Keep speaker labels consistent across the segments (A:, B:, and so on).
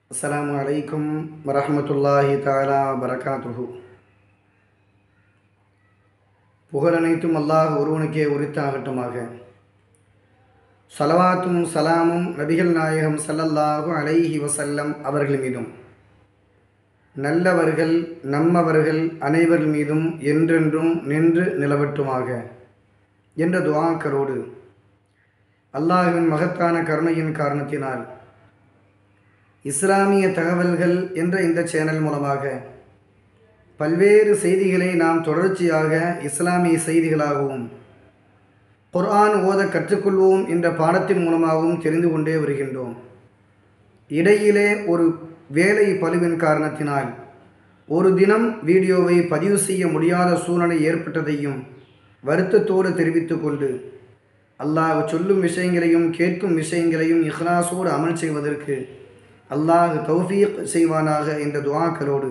A: அஸ்ஸலாமு அலைக்கும் வரஹ்மத்துல்லாஹி தஆலா வரகாத்துஹு புகழனைத்தும் அல்லாஹ் ஒருவனுக்கே உரித்தாகட்டுமாக சலவாத்தும் சலாமும் நபிகள் நாயகம் ஸல்லல்லாஹு அலைஹி வஸல்லம் அவர்கள் மீதும் நல்லவர்கள் நம்மவர்கள் அனைவர் மீதும் என்றென்றும் நின்று நிலவட்டுமாக என்ற துஆக்கரோடு அல்லாஹ்வின் மகத்தான கருணையின் காரணத்தினால் இஸ்லாமிய தகவல்கள் என்ற இந்த சேனல் மூலமாக பல்வேறு செய்திகளை நாம் தொடர்ச்சியாக இஸ்லாமிய செய்திகளாகவும் குர்ஆன் ஓத கற்றுக்கொள்வோம் என்ற பாடத்தின் மூலமாகவும் தெரிந்து கொண்டே வருகின்றோம் இடையிலே ஒரு வேலை பழுவின் காரணத்தினால் ஒரு தினம் வீடியோவை பதிவு செய்ய முடியாத சூழ்நிலை ஏற்பட்டதையும் வருத்தத்தோடு தெரிவித்து கொண்டு அல்லாஹ் சொல்லும் விஷயங்களையும் கேட்கும் விஷயங்களையும் இஹ்லாஸோடு அமல் செய்வதற்கு அல்லாஹ் தௌஃபீக் செய்வானாக என்ற துவாக்களோடு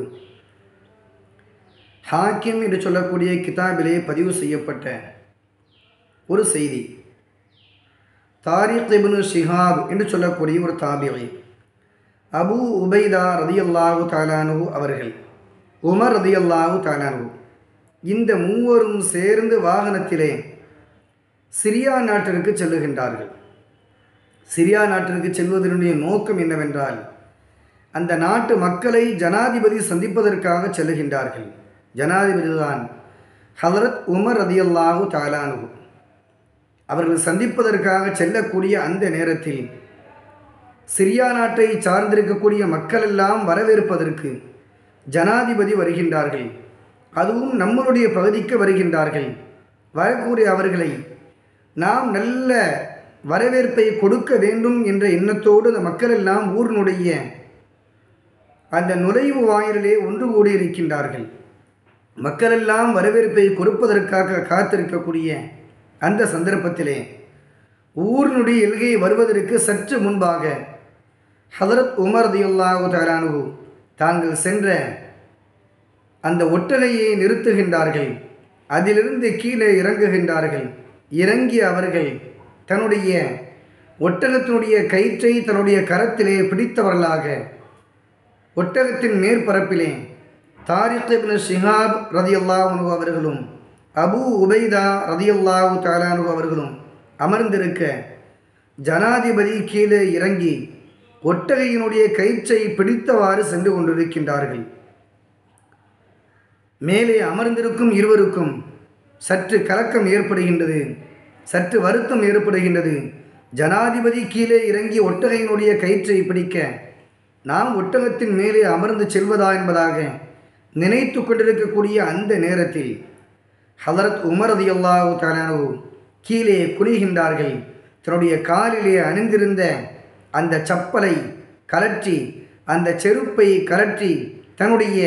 A: ஹாக்கிம் என்று சொல்லக்கூடிய கிதாபிலே பதிவு செய்யப்பட்ட ஒரு செய்தி தாரிக் இப்னு ஷிஹாப் என்று சொல்லக்கூடிய ஒரு தாபிகை அபு உபைதா ரதியல்லாஹு தாலானு அவர்கள் உமர் ரதியல்லாஹு தாலானு இந்த மூவரும் சேர்ந்து வாகனத்திலே சிரியா நாட்டிற்கு செல்லுகின்றார்கள் சிரியா நாட்டிற்கு செல்வதனுடைய நோக்கம் என்னவென்றால் அந்த நாட்டு மக்களை ஜனாதிபதி சந்திப்பதற்காக செல்லுகின்றார்கள் ஜனாதிபதி தான் ஹலரத் உமர் ரதியல்லாஹு தாலானு அவர்கள் சந்திப்பதற்காக செல்லக்கூடிய அந்த நேரத்தில் சிரியா நாட்டை சார்ந்திருக்கக்கூடிய மக்கள் எல்லாம் வரவேற்பதற்கு ஜனாதிபதி வருகின்றார்கள் அதுவும் நம்மளுடைய பகுதிக்கு வருகின்றார்கள் வரக்கூடிய அவர்களை நாம் நல்ல வரவேற்பை கொடுக்க வேண்டும் என்ற எண்ணத்தோடு அந்த மக்கள் எல்லாம் ஊரினுடைய அந்த நுழைவு வாயிலே ஒன்று கூடியிருக்கின்றார்கள் மக்களெல்லாம் வரவேற்பை கொடுப்பதற்காக காத்திருக்கக்கூடிய அந்த சந்தர்ப்பத்திலே ஊரினுடைய எல்கை வருவதற்கு சற்று முன்பாக ஹதரத் உமர் தியுல்லாஹு தலானு தாங்கள் சென்ற அந்த ஒட்டகையை நிறுத்துகின்றார்கள் அதிலிருந்து கீழே இறங்குகின்றார்கள் இறங்கிய அவர்கள் தன்னுடைய ஒட்டகத்தினுடைய கயிற்றை தன்னுடைய கரத்திலே பிடித்தவர்களாக ஒட்டகத்தின் மேற்பரப்பிலே தாரிக் இப்னு ஷிஹாப் ரதியல்லாஹு அவர்களும் அபு உபைதா ரதியல்லாஹு தாலானு அவர்களும் அமர்ந்திருக்க ஜனாதிபதி கீழே இறங்கி ஒட்டகையினுடைய கயிற்றை பிடித்தவாறு சென்று கொண்டிருக்கின்றார்கள் மேலே அமர்ந்திருக்கும் இருவருக்கும் சற்று கலக்கம் ஏற்படுகின்றது சற்று வருத்தம் ஏற்படுகின்றது ஜனாதிபதி கீழே இறங்கி ஒட்டகையினுடைய கயிற்றை பிடிக்க நாம் ஒட்டகத்தின் மேலே அமர்ந்து செல்வதா என்பதாக நினைத்து கொண்டிருக்கக்கூடிய அந்த நேரத்தில் ஹலரத் உமரது அல்லாஹு தானு கீழே குனிகின்றார்கள் தன்னுடைய காலிலே அணிந்திருந்த அந்த சப்பலை கலற்றி அந்த செருப்பை கலற்றி தன்னுடைய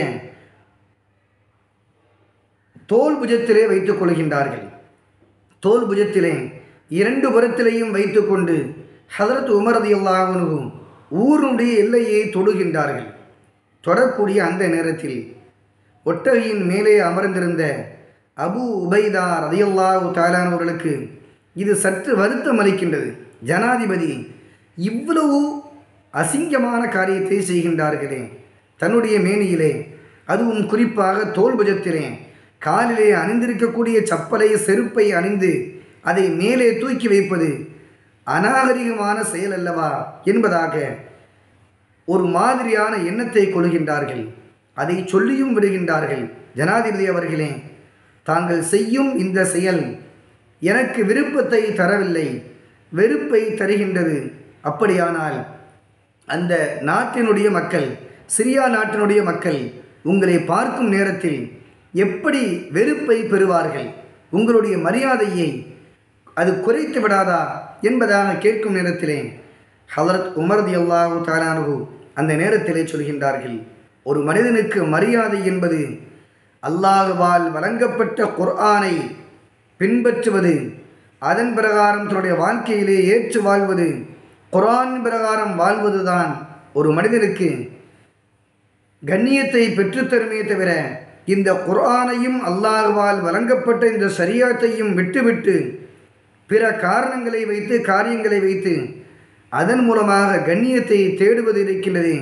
A: தோல் புஜத்திலே வைத்துக் கொள்கின்றார்கள் தோல் புஜத்திலே இரண்டு புறத்திலேயும் வைத்துக்கொண்டு ஹதரத் உமரது அல்லாஹனும் ஊருடைய எல்லையை தொடுகின்றார்கள் தொடக்கூடிய அந்த நேரத்தில் ஒட்டகையின் மேலே அமர்ந்திருந்த அபு உபைதா ரதியல்லாஹு தாலானவர்களுக்கு இது சற்று வருத்தம் அளிக்கின்றது ஜனாதிபதி இவ்வளவு அசிங்கமான காரியத்தை செய்கின்றார்களே தன்னுடைய மேனியிலே அதுவும் குறிப்பாக தோல்புஜத்திலே காலிலே அணிந்திருக்கக்கூடிய சப்பலை செருப்பை அணிந்து அதை மேலே தூக்கி வைப்பது அநாகரிகமான செயல் அல்லவா என்பதாக ஒரு மாதிரியான எண்ணத்தை கொள்கின்றார்கள் அதை சொல்லியும் விடுகின்றார்கள் ஜனாதிபதி அவர்களே தாங்கள் செய்யும் இந்த செயல் எனக்கு விருப்பத்தை தரவில்லை வெறுப்பை தருகின்றது அப்படியானால் அந்த நாட்டினுடைய மக்கள் சிரியா நாட்டினுடைய மக்கள் உங்களை பார்க்கும் நேரத்தில் எப்படி வெறுப்பை பெறுவார்கள் உங்களுடைய மரியாதையை அது குறைத்து விடாதா என்பதாக கேட்கும் நேரத்திலே ஹலரத் உமர்தி அல்லாஹு தாலானு அந்த நேரத்திலே சொல்கின்றார்கள் ஒரு மனிதனுக்கு மரியாதை என்பது அல்லாஹுவால் வழங்கப்பட்ட குர்ஆனை பின்பற்றுவது அதன் பிரகாரம் தன்னுடைய வாழ்க்கையிலே ஏற்று வாழ்வது குரான் பிரகாரம் வாழ்வதுதான் ஒரு மனிதனுக்கு கண்ணியத்தை பெற்றுத்தருமே தவிர இந்த குர்ஆனையும் அல்லாஹுவால் வழங்கப்பட்ட இந்த சரியாத்தையும் விட்டுவிட்டு பிற காரணங்களை வைத்து காரியங்களை வைத்து அதன் மூலமாக கண்ணியத்தை தேடுவது இருக்கின்றது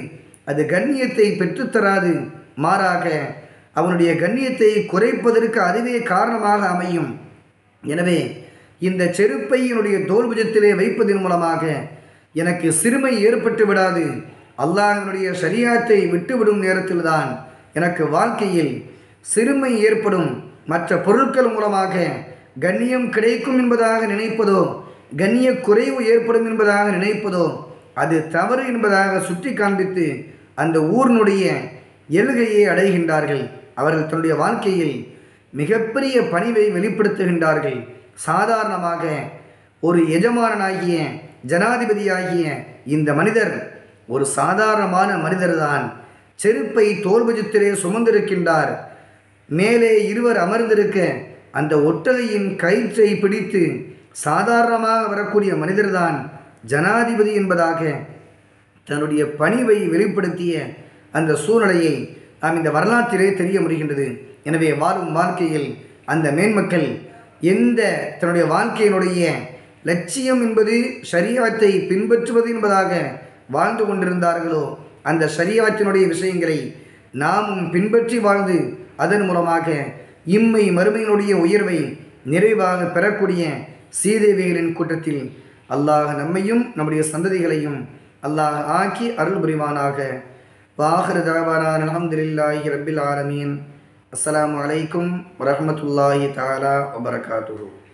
A: அது கண்ணியத்தை பெற்றுத்தராது மாறாக அவனுடைய கண்ணியத்தை குறைப்பதற்கு அதுவே காரணமாக அமையும் எனவே இந்த செருப்பை என்னுடைய தோல்புஜத்திலே வைப்பதன் மூலமாக எனக்கு சிறுமை ஏற்பட்டு விடாது அல்லாஹனுடைய சரியாத்தை விட்டுவிடும் நேரத்தில்தான் எனக்கு வாழ்க்கையில் சிறுமை ஏற்படும் மற்ற பொருட்கள் மூலமாக கண்ணியம் கிடைக்கும் என்பதாக நினைப்பதோ கண்ணிய குறைவு ஏற்படும் என்பதாக நினைப்பதோ அது தவறு என்பதாக சுட்டி காண்பித்து அந்த ஊரினுடைய எல்கையை அடைகின்றார்கள் அவர்கள் தன்னுடைய வாழ்க்கையில் மிகப்பெரிய பணிவை வெளிப்படுத்துகின்றார்கள் சாதாரணமாக ஒரு எஜமானனாகிய ஜனாதிபதியாகிய இந்த மனிதர் ஒரு சாதாரணமான மனிதர்தான் செருப்பை தோல்புஜத்திலே சுமந்திருக்கின்றார் மேலே இருவர் அமர்ந்திருக்க அந்த ஒட்டகையின் கயிற்றை பிடித்து சாதாரணமாக வரக்கூடிய மனிதர்தான் ஜனாதிபதி என்பதாக தன்னுடைய பணிவை வெளிப்படுத்திய அந்த சூழ்நிலையை நாம் இந்த வரலாற்றிலே தெரிய முடிகின்றது எனவே வாழும் வாழ்க்கையில் அந்த மேன்மக்கள் எந்த தன்னுடைய வாழ்க்கையினுடைய லட்சியம் என்பது ஷரியாத்தை பின்பற்றுவது என்பதாக வாழ்ந்து கொண்டிருந்தார்களோ அந்த ஷரியாத்தினுடைய விஷயங்களை நாமும் பின்பற்றி வாழ்ந்து அதன் மூலமாக இம்மை மறுமையினுடைய உயர்வை நிறைவாக பெறக்கூடிய சீதேவிகளின் கூட்டத்தில் அல்லாஹ் நம்மையும் நம்முடைய சந்ததிகளையும் அல்லாஹ் ஆக்கி அருள் புரிவானாக வாஹர் தகவானான் அலமதுல்லாஹி ரபில் ஆலமீன் அஸ்ஸலாமு அலைக்கும் வரஹமத்துல்லாஹி தாலா வபரகாத்துஹு